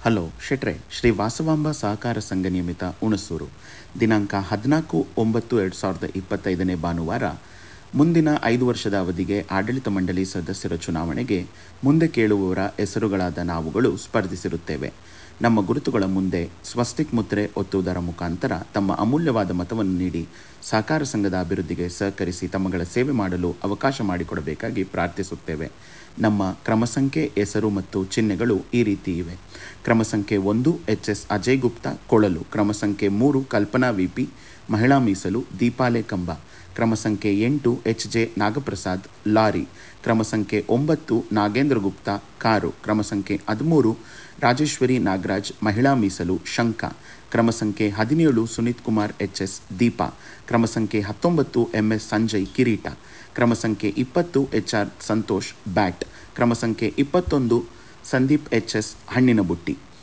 hello ಶೆಟ್ರೆ Shri ವಾಸವಾಂಬ ಸಹಕಾರ ಸಂಘ ನಿಯಮಿತ ಹುಣಸೂರು ದಿನಾಂಕ ಹದಿನಾಲ್ಕು ಒಂಬತ್ತು ಎರಡು ಸಾವಿರದ ಇಪ್ಪತ್ತೈದನೇ ಭಾನುವಾರ ಮುಂದಿನ ಐದು ವರ್ಷದ ಅವಧಿಗೆ ಆಡಳಿತ ಮಂಡಳಿ ಸದಸ್ಯರ ಚುನಾವಣೆಗೆ ಮುಂದೆ ಕೇಳುವವರ ಹೆಸರುಗಳಾದ ನಾವುಗಳು ಸ್ಪರ್ಧಿಸಿರುತ್ತೇವೆ ನಮ್ಮ ಗುರುತುಗಳ ಮುಂದೆ ಸ್ವಸ್ತಿಕ್ ಮುದ್ರೆ ಒತ್ತುವುದರ ಮುಖಾಂತರ ತಮ್ಮ ಅಮೂಲ್ಯವಾದ ಮತವನ್ನು ನೀಡಿ ಸಹಕಾರ ಸಂಘದ ಅಭಿವೃದ್ಧಿಗೆ ಸಹಕರಿಸಿ ತಮ್ಮಗಳ ಸೇವೆ ಮಾಡಲು ಅವಕಾಶ ಮಾಡಿಕೊಡಬೇಕಾಗಿ ಪ್ರಾರ್ಥಿಸುತ್ತೇವೆ ನಮ್ಮ ಕ್ರಮ ಸಂಖ್ಯೆ ಹೆಸರು ಮತ್ತು ಚಿಹ್ನೆಗಳು ಈ ರೀತಿ ಇವೆ ಕ್ರಮ ಸಂಖ್ಯೆ ಒಂದು ಎಚ್ ಎಸ್ ಅಜಯ್ ಗುಪ್ತಾ ಕೊಳಲು ಕ್ರಮ ಸಂಖ್ಯೆ ಮೂರು ಕಲ್ಪನಾ ವಿ ಪಿ ಮಹಿಳಾ ಮೀಸಲು ದೀಪಾಲೆ ಕಂಬ ಕ್ರಮ ಸಂಖ್ಯೆ ಎಂಟು ಎಚ್ ಜೆ ನಾಗಪ್ರಸಾದ್ ಲಾರಿ ಕ್ರಮ ಸಂಖ್ಯೆ ಒಂಬತ್ತು ನಾಗೇಂದ್ರ ಗುಪ್ತಾ ಕಾರು ಕ್ರಮ ಸಂಖ್ಯೆ ಹದಿಮೂರು ರಾಜೇಶ್ವರಿ ನಾಗರಾಜ್ ಮಹಿಳಾ ಮೀಸಲು ಶಂಕ ಕ್ರಮ ಸಂಖ್ಯೆ ಹದಿನೇಳು ಸುನೀತ್ ಕುಮಾರ್ ಎಚ್ ಎಸ್ ದೀಪ ಕ್ರಮ ಸಂಖ್ಯೆ ಹತ್ತೊಂಬತ್ತು ಎಂ ಎಸ್ ಸಂಜಯ್ ಕಿರೀಟ ಕ್ರಮ ಸಂಖ್ಯೆ ಇಪ್ಪತ್ತು ಎಚ್ ಆರ್ ಸಂತೋಷ್ ಬ್ಯಾಟ್ ಕ್ರಮ ಸಂಖ್ಯೆ ಇಪ್ಪತ್ತೊಂದು ಸಂದೀಪ್ ಎಚ್ ಎಸ್ ಹಣ್ಣಿನ ಬುಟ್ಟಿ